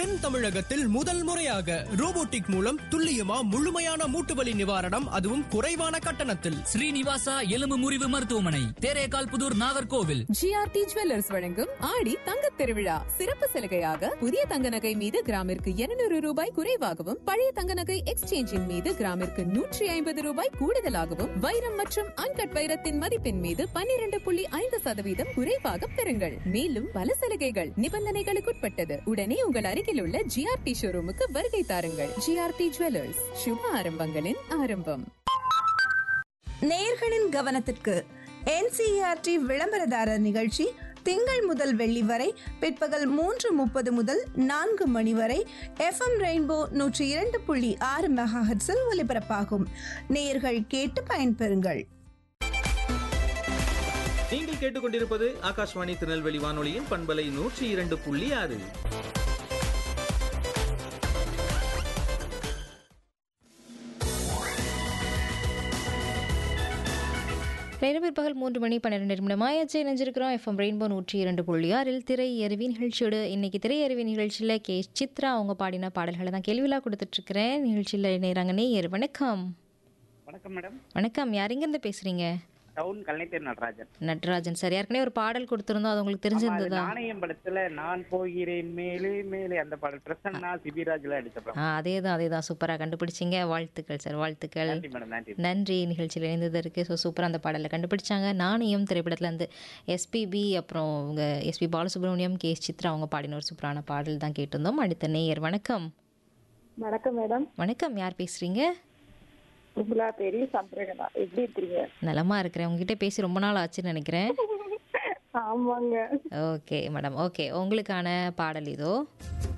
தென் தமிழகத்தில் முதல் முறையாக ரோபோட்டிக் மூலம் துல்லியமா முழுமையான மூட்டு வலி நிவாரணம் அதுவும் குறைவான கட்டணத்தில் ஸ்ரீனிவாசா எலும்பு முறிவு மருத்துவமனை தேரேகால் புதூர் நாகர்கோவில் ஜிஆர்டி ஜுவல்லர்ஸ் வழங்கும் ஆடி தங்கத் திருவிழா சிறப்பு சலுகையாக புதிய தங்க நகை மீது கிராமிற்கு 200 ரூபாய் குறைவாகவும் பழைய தங்க நகை எக்ஸ்சேஞ்சின் மீது கிராமிற்கு நூற்றி ஐம்பது ரூபாய் கூடுதலாகவும் வைரம் மற்றும் அன்கட் வைரத்தின் மதிப்பின் மீது 12.5% புள்ளி ஐந்து சதவீதம் குறைவாக பெறுங்கள் மேலும் பல சலுகைகள் நிபந்தனைகளுக்குட்பட்டது உடனே உங்கள் அருகில் உள்ள ஜிஆர்டி ஷோரூமுக்கு வருகை தாருங்கள் ஜிஆர்டி ஜுவல்லர்ஸ் சுப ஆரம்பங்களின் ஆரம்பம் நேயர்களின் கவனத்திற்கு என்சிஇஆர்டி விளம்பரதாரர் நிகழ்ச்சி திங்கள் முதல் வெள்ளி வரை பிற்பகல் மூன்று முப்பது முதல் நான்கு மணி வரை எஃப்எம் ரெயின்போ நூற்றி இரண்டு புள்ளி ஆறு மெகாஹெட்ஸில் ஒலிபரப்பாகும் நேயர்கள் கேட்டு பயன்பெறுங்கள் நீங்கள் கேட்டுக்கொண்டிருப்பது ஆகாஷ்வாணி திருநெல்வேலி வானொலியின் பண்பலை நூற்றி இரண்டு புள்ளி ஆறு நேரம் பிற்பகல் மூன்று மணி பன்னிரெண்டு நிமிடம் ஆயாச்சு இணைஞ்சிருக்கிறோம் எஃப்எம் ரெயின்போ நூற்றி இரண்டு புள்ளி ஆறில் திரை அறிவி நிகழ்ச்சியோடு இன்னைக்கு திரை அறிவி நிகழ்ச்சியில் கே சித்ரா அவங்க பாடின பாடல்களை தான் கேள்விலாம் கொடுத்துட்ருக்கிறேன் நிகழ்ச்சியில் இணைகிறாங்க நேயர் வணக்கம் வணக்கம் மேடம் வணக்கம் யார் எங்கேருந்து பேசுகிறீங்க டவுன் கல்லைத்தேர் நடராஜன் நட்ராஜன் சார் ஏற்கனவே ஒரு பாடல் கொடுத்துருந்தோம் அது உங்களுக்கு ஆமா, அது தெரிஞ்சிருந்ததா நாணயம் படத்துல நான் போகிறேன் மேலே மேலே அந்த பாடல் பிரசன்னா சிபிராஜ்ல அடிச்ச படம் ஆ அதே தான் அதே தான் சூப்பராக கண்டுபிடிச்சிங்க வாழ்த்துக்கள் சார் வாழ்த்துக்கள் நன்றி மேடம் நன்றி நன்றி நிகழ்ச்சியில் இணைந்ததற்கு ஸோ சூப்பராக அந்த பாடலை கண்டுபிடிச்சாங்க நாணயம் திரைப்படத்தில் வந்து எஸ்பிபி அப்புறம் உங்க SP Balasubrahmanyam K S Chithra அவங்க பாடின ஒரு சூப்பரான பாடல் தான் கேட்டிருந்தோம் அடுத்த நேயர் வணக்கம் வணக்கம் மேடம் வணக்கம் யார் பேசுறீங்க சுபலா பேரி சந்திரகனா எப்படி இருக்கீங்க நலமா இருக்கிறேன் உங்ககிட்ட பேசி ரொம்ப நாள் ஆச்சுன்னு நினைக்கிறேன் ஆமாங்க ஓகே மேடம் ஓகே உங்களுக்கான பாடல் இதோ